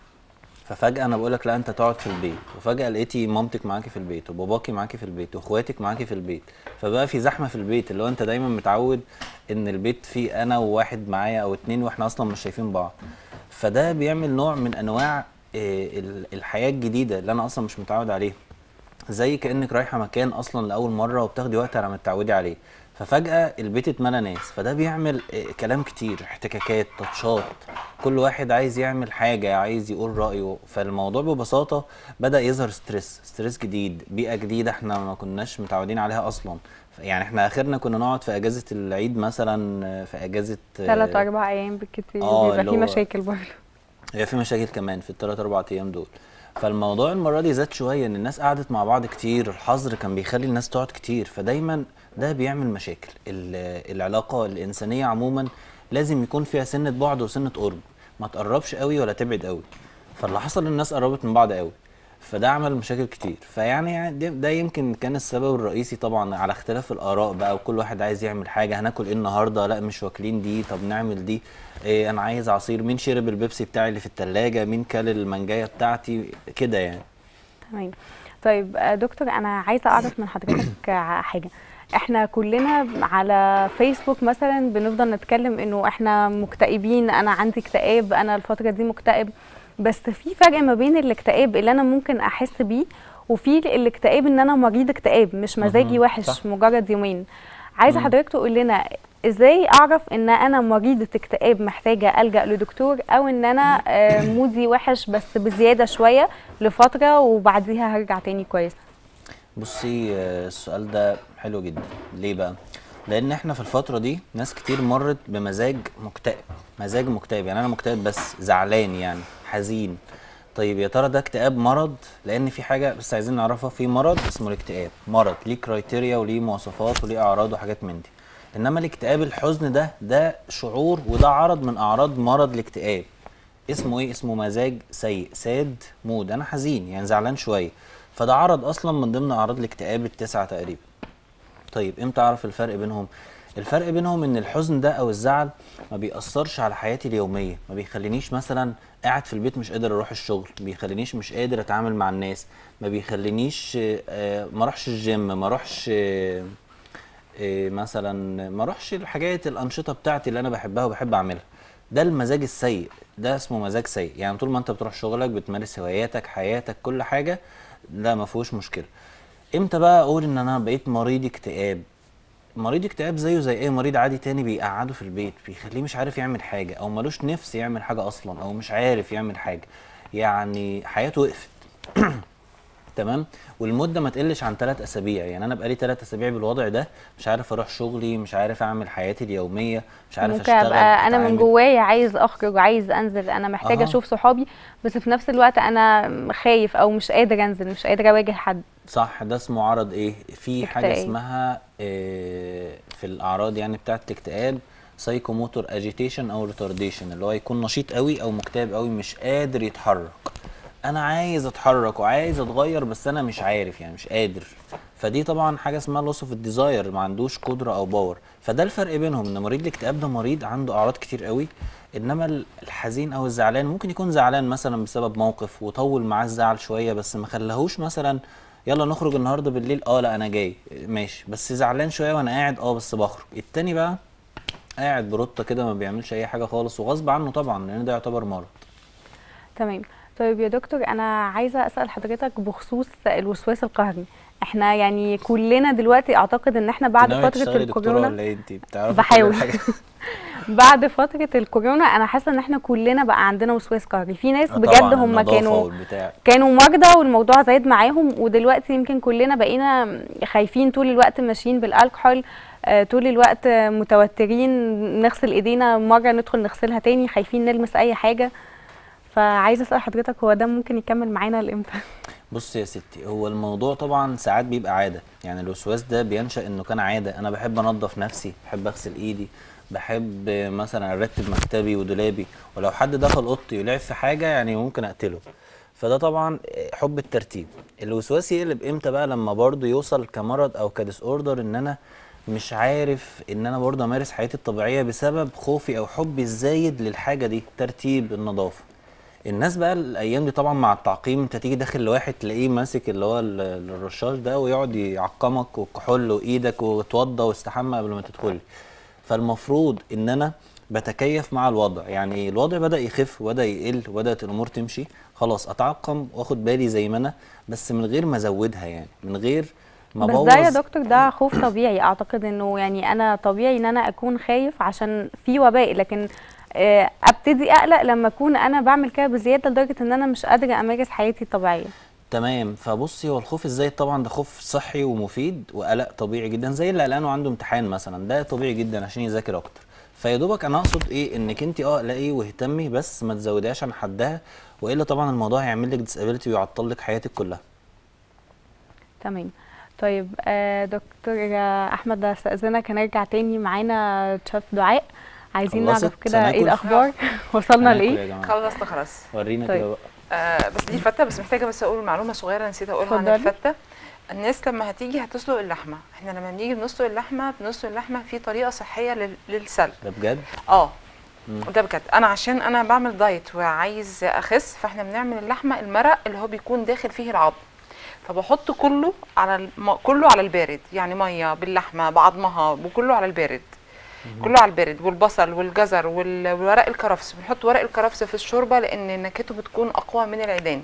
ففجأة أنا بقولك لا أنت تقعد في البيت وفجأة لقيتي مامتك معاكي في البيت وباباكي معاكي في البيت وإخواتك معاكي في البيت فبقى في زحمة في البيت اللي هو أنت دايما متعود إن البيت فيه أنا وواحد معايا أو اتنين وإحنا أصلا مش شايفين بعض فده بيعمل نوع من أنواع آه، ال- الحياة الجديدة اللي أنا أصلا مش متعود عليها زي كأنك رايحة مكان أصلا لأول مرة وبتاخدي وقت على ما تتعودي عليه ففجأة البيت اتملى ناس فده بيعمل آه، كلام كتير احتكاكات تاتشات كل واحد عايز يعمل حاجة عايز يقول رأيه فالموضوع ببساطة بدأ يظهر ستريس ستريس جديد بيئة جديدة احنا ما كناش متعودين عليها أصلا يعني احنا آخرنا كنا نقعد في أجازة العيد مثلا آه، في أجازة آه، ثلاث اربع ايام بالكتير آه، بيبقى اللي في هو- مشاكل برضه هي في مشاكل كمان في الثلاث اربع ايام دول فالموضوع المره دي زاد شويه ان الناس قعدت مع بعض كتير الحظر كان بيخلي الناس تقعد كتير فدايما ده بيعمل مشاكل ال- العلاقه الانسانيه عموما لازم يكون فيها سنه بعد وسنه قرب ما تقربش قوي ولا تبعد قوي فاللي حصل الناس قربت من بعض قوي فده عمل مشاكل كتير فيعني يعني ده, ده يمكن كان السبب الرئيسي طبعا على اختلاف الاراء بقى وكل واحد عايز يعمل حاجه هناكل ايه النهارده لا مش واكلين دي طب نعمل دي إيه انا عايز عصير مين شرب البيبسي بتاعي اللي في التلاجة مين كل المانجايه بتاعتي كده يعني تمام طيب آه، دكتور انا عايزه اعرف من حضرتك آه، حاجه احنا كلنا على فيسبوك مثلا بنفضل نتكلم انه احنا مكتئبين انا عندي اكتئاب انا الفتره دي مكتئب بس في فرق ما بين الاكتئاب اللي انا ممكن احس بيه وفي الاكتئاب ان انا مريض اكتئاب مش مزاجي مهم، وحش صح. مجرد يومين عايزه مم. حضرتك تقول لنا ازاي اعرف ان انا مريضة اكتئاب محتاجة الجأ لدكتور او ان انا آه، مودي وحش بس بزيادة شوية لفترة وبعديها هرجع تاني كويسة بصي آه، السؤال ده حلو جدا ليه بقى لان احنا في الفتره دي ناس كتير مرت بمزاج مكتئب مزاج مكتئب يعني انا مكتئب بس زعلان يعني حزين طيب يا ترى ده اكتئاب مرض لان في حاجه بس عايزين نعرفها في مرض اسمه الاكتئاب مرض ليه كرايتيريا وليه مواصفات وليه اعراض وحاجات من دي انما الاكتئاب الحزن ده ده شعور وده عرض من اعراض مرض الاكتئاب اسمه ايه اسمه مزاج سيء ساد مود انا حزين يعني زعلان شويه فده عرض اصلا من ضمن اعراض الاكتئاب التسعه تقريبا طيب امتى اعرف الفرق بينهم الفرق بينهم ان الحزن ده او الزعل ما بيأثرش على حياتي اليوميه ما بيخلينيش مثلا قاعد في البيت مش قادر اروح الشغل ما بيخلينيش مش قادر اتعامل مع الناس ما بيخلينيش آه، آه، ما اروحش الجيم ما اروحش آه، آه، مثلا ما اروحش الحاجات الانشطه بتاعتي اللي انا بحبها وبحب اعملها ده المزاج السيء ده اسمه مزاج سيء يعني طول ما انت بتروح شغلك بتمارس هواياتك حياتك كل حاجه لا ما فيهوش مشكله امتى بقى اقول ان انا بقيت مريض اكتئاب مريض اكتئاب زيه زي اي مريض عادي تاني بيقعده في البيت بيخليه مش عارف يعمل حاجه او ملوش نفس يعمل حاجه اصلا او مش عارف يعمل حاجه يعني حياته وقفت تمام والمده ما تقلش عن ثلاث اسابيع يعني انا بقالي ثلاث اسابيع بالوضع ده مش عارف اروح شغلي مش عارف اعمل حياتي اليوميه مش عارف ممكن اشتغل ابقى انا من أتعامل. جوايا عايز اخرج عايز انزل انا محتاجه أها. اشوف صحابي بس في نفس الوقت انا خايف او مش قادر انزل مش قادر اواجه حد صح ده اسمه عرض ايه في حاجه اكتئاب. اسمها آه، في الاعراض يعني بتاعه الاكتئاب سايكوموتور اجيتيشن او ريتارديشن اللي هو يكون نشيط قوي او مكتئب قوي مش قادر يتحرك انا عايز اتحرك وعايز اتغير بس انا مش عارف يعني مش قادر فدي طبعا حاجه اسمها لوس اوف الديزاير ما عندوش قدره او باور فده الفرق بينهم ان مريض الاكتئاب ده مريض عنده اعراض كتير قوي انما ال- الحزين او الزعلان ممكن يكون زعلان مثلا بسبب موقف وطول معاه الزعل شويه بس ما خلاهوش مثلا يلا نخرج النهارده بالليل اه لا انا جاي ماشي بس زعلان شويه وانا قاعد اه بس بخرج التاني بقى قاعد بروتة كده ما بيعملش اي حاجه خالص وغصب عنه طبعا لان ده يعتبر مرض تمام طيب يا دكتور انا عايزه اسال حضرتك بخصوص الوسواس القهري احنا يعني كلنا دلوقتي اعتقد ان احنا بعد ناوية فتره تشتغلي دكتورة الكورونا ولا ايه انت بتعرفي كل بحاول. الحاجات؟ بعد فتره الكورونا انا حاسه ان احنا كلنا بقى عندنا وسواس قهري في ناس آه بجد طبعاً، هم النظافة كانوا والبتاع. كانوا مرضى والموضوع زايد معاهم ودلوقتي يمكن كلنا بقينا خايفين طول الوقت ماشيين بالالكحول آه، طول الوقت آه، متوترين نغسل ايدينا مره ندخل نغسلها تاني خايفين نلمس اي حاجه فعايزه اسال حضرتك هو ده ممكن يكمل معانا لامتى بص يا ستي هو الموضوع طبعا ساعات بيبقى عاده يعني الوسواس ده بينشا انه كان عاده انا بحب انظف نفسي بحب اغسل ايدي بحب مثلا ارتب مكتبي ودولابي ولو حد دخل اوضتي ولعب في حاجه يعني ممكن اقتله فده طبعا حب الترتيب الوسواس يقلب امتى بقى لما برضه يوصل كمرض او كديس اوردر ان انا مش عارف ان انا برضه امارس حياتي الطبيعيه بسبب خوفي او حبي الزايد للحاجه دي ترتيب النظافه الناس بقى الايام دي طبعا مع التعقيم انت تيجي داخل لواحد تلاقيه ماسك اللي هو ال- الرشاش ده ويقعد يعقمك وكحول وايدك وتوضى واستحمى قبل ما تدخلي فالمفروض ان انا بتكيف مع الوضع يعني الوضع بدا يخف وبدا يقل وبدات الامور تمشي خلاص اتعقم واخد بالي زي ما انا بس من غير ما ازودها يعني من غير ما بس ده يا ابوظ دكتور ده خوف طبيعي اعتقد انه يعني انا طبيعي ان انا اكون خايف عشان في وباء لكن آه، ابتدي اقلق لما اكون انا بعمل كده بزياده لدرجه ان انا مش قادره امارس حياتي الطبيعيه تمام فبصي هو الخوف الزايد طبعا ده خوف صحي ومفيد وقلق طبيعي جدا زي اللي قلقان وعنده امتحان مثلا ده طبيعي جدا عشان يذاكر اكتر فيا دوبك انا اقصد ايه انك انت اه قلقي واهتمي بس ما تزوديهاش عن حدها والا طبعا الموضوع هيعمل لك ديسابيلتي ويعطل لك حياتك كلها تمام طيب آه، دكتور آه، احمد استاذنك هنرجع تاني معانا تشاف دعاء عايزين خلصت؟ نعرف كده ايه هناكل؟ الاخبار وصلنا هناكل لايه يا جماعه خلصت خلاص ورينا طيب. كده بقى آه بس دي فته بس محتاجه بس اقول معلومه صغيره نسيت اقولها عن اتفضلي. الفته الناس لما هتيجي هتسلق اللحمه احنا لما بنيجي بنسلق اللحمه بنسلق اللحمه في طريقه صحيه لل- للسلق ده بجد اه مم. ده بجد انا عشان انا بعمل دايت وعايز اخس فاحنا بنعمل اللحمه المرق اللي هو بيكون داخل فيه العظم فبحط كله على الم... كله على البارد يعني ميه باللحمه بعظمها وكله على البارد كله على البارد والبصل والجزر وال- وورق الكرفس بنحط ورق الكرفس في الشوربه لان نكهته بتكون اقوى من العيدان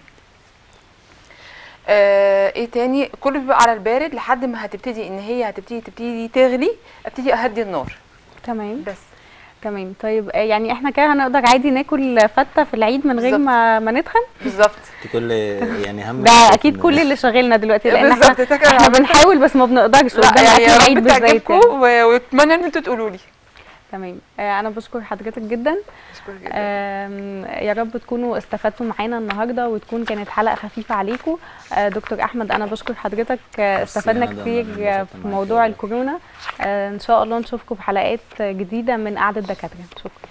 آه ايه تاني كله بيبقى على البارد لحد ما هتبتدي ان هي هتبتدي تبتدي تغلي ابتدي اهدي النار تمام بس تمام طيب آه، يعني احنا كده هنقدر عادي ناكل فته في العيد من غير بالظبط. ما ما نتخن بالظبط دي كل يعني اهم ده حاجة اكيد إن- كل اللي شاغلنا دلوقتي لان بالظبط، احنا تاكل احنا عملت- بنحاول بس ما بنقدرش لا قدام يعني اكل يا العيد رب بالذات تعجبكم يعني. و- واتمنى ان انتوا تقولوا لي تمام آه، انا بشكر حضرتك جدا اشكرك جدا آم، يا رب تكونوا استفدتوا معانا النهارده وتكون كانت حلقه خفيفه عليكم آه، دكتور احمد انا بشكر حضرتك آه، ميرسي استفدنا يا ندى، كتير أنا آه، انبسطت في معاكي موضوع والله. الكورونا آه، ان شاء الله نشوفكم في حلقات جديده من قعده دكاتره شكرا